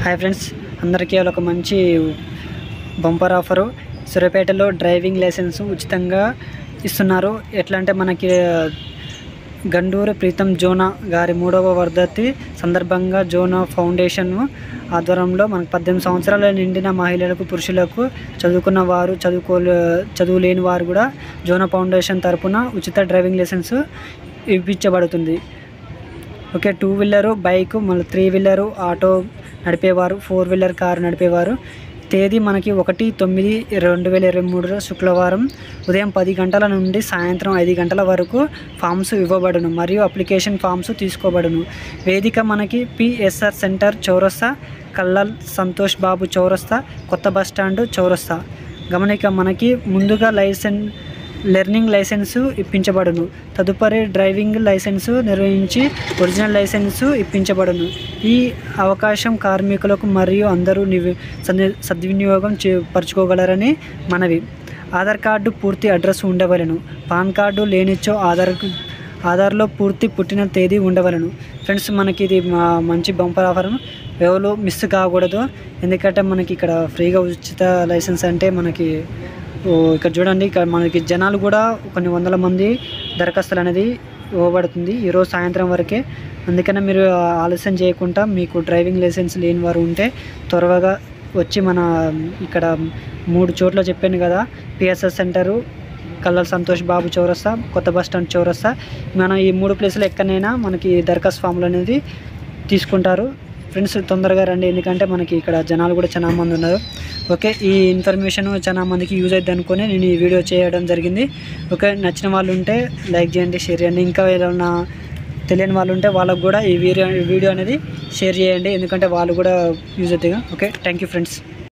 hi friends అందరికీ ఒక మంచి బంపర్ ఆఫరు సూర్యాపేటలో డ్రైవింగ్ లైసెన్స్ ఉచితంగా ఇస్తున్నారు ఎట్లా అంటే మనకి గండూరు ప్రీతం జోనా గారి మూడవ వర్ధంతి సందర్భంగా జోనా ఫౌండేషన్ ఆధ్వర్యంలో మనకు పద్దెనిమిది సంవత్సరాల నిండిన మహిళలకు పురుషులకు చదువుకున్న వారు చదువుకోలే చదువు లేని వారు కూడా జోనా ఫౌండేషన్ తరపున ఉచిత డ్రైవింగ్ లైసెన్స్ ఇప్పించబడుతుంది ఓకే టూ వీలరు బైక్ మళ్ళీ త్రీ వీలరు ఆటో నడిపేవారు ఫోర్ వీలర్ కారు నడిపేవారు తేదీ మనకి ఒకటి తొమ్మిది రెండు వేల ఇరవై మూడులో శుక్రవారం ఉదయం పది గంటల నుండి సాయంత్రం ఐదు గంటల వరకు ఫామ్స్ ఇవ్వబడును మరియు అప్లికేషన్ ఫామ్స్ తీసుకోబడును వేదిక మనకి పిఎస్ఆర్ సెంటర్ చౌరస్తా కల్లల్ సంతోష్ బాబు చౌరస్తా కొత్త బస్ స్టాండ్ చౌరస్తా గమనిక మనకి ముందుగా లైసెన్స్ లెర్నింగ్ లైసెన్సు ఇప్పించబడును తదుపరి డ్రైవింగ్ లైసెన్సు నిర్వహించి ఒరిజినల్ లైసెన్సు ఇప్పించబడును ఈ అవకాశం కార్మికులకు మరియు అందరూ నివి సద్వి- సద్వినియోగం చే పరుచుకోగలరని మనవి ఆధార్ కార్డు పూర్తి అడ్రస్ ఉండవలెను పాన్ కార్డు లేనిచో ఆధార్ ఆధార్లో పూర్తి పుట్టిన తేదీ ఉండవలను ఫ్రెండ్స్ మనకి ఇది మా మంచి బంపర్ ఆఫర్ ఎవరు మిస్ కాకూడదు ఎందుకంటే మనకి ఇక్కడ ఫ్రీగా ఉచిత లైసెన్స్ అంటే మనకి ఓ ఇక్కడ చూడండి ఇక్కడ మనకి జనాలు కూడా కొన్ని వందల మంది దరఖాస్తులు అనేది ఇవ్వబడుతుంది ఈరోజు సాయంత్రం వరకే అందుకనే మీరు ఆలస్యం చేయకుండా మీకు డ్రైవింగ్ లైసెన్స్ లేని వారు ఉంటే త్వరగా వచ్చి మన ఇక్కడ మూడు చోట్ల చెప్పాను కదా పిఎస్ఎస్ సెంటరు కల్లల్ సంతోష్ బాబు చౌరస్తా కొత్త బస్ స్టాండ్ చౌరస్తా మనం ఈ మూడు ప్లేసులు ఎక్కడైనా మనకి దరఖాస్తు ఫామ్లు అనేది తీసుకుంటారు ఫ్రెండ్స్ తొందరగా రండి ఎందుకంటే మనకి ఇక్కడ జనాలు కూడా చాలా మంది ఉన్నారు ఓకే ఈ ఇన్ఫర్మేషన్ చాలా మందికి యూజ్ అవుతుంది అనుకొని నేను ఈ వీడియో చేయడం జరిగింది ఓకే నచ్చిన వాళ్ళు ఉంటే లైక్ చేయండి షేర్ చేయండి ఇంకా ఏదైనా తెలియని వాళ్ళు ఉంటే వాళ్ళకు కూడా ఈ వీడియో వీడియో అనేది షేర్ చేయండి ఎందుకంటే వాళ్ళు కూడా యూజ్ అవుతాయి ఓకే థ్యాంక్ యూ ఫ్రెండ్స్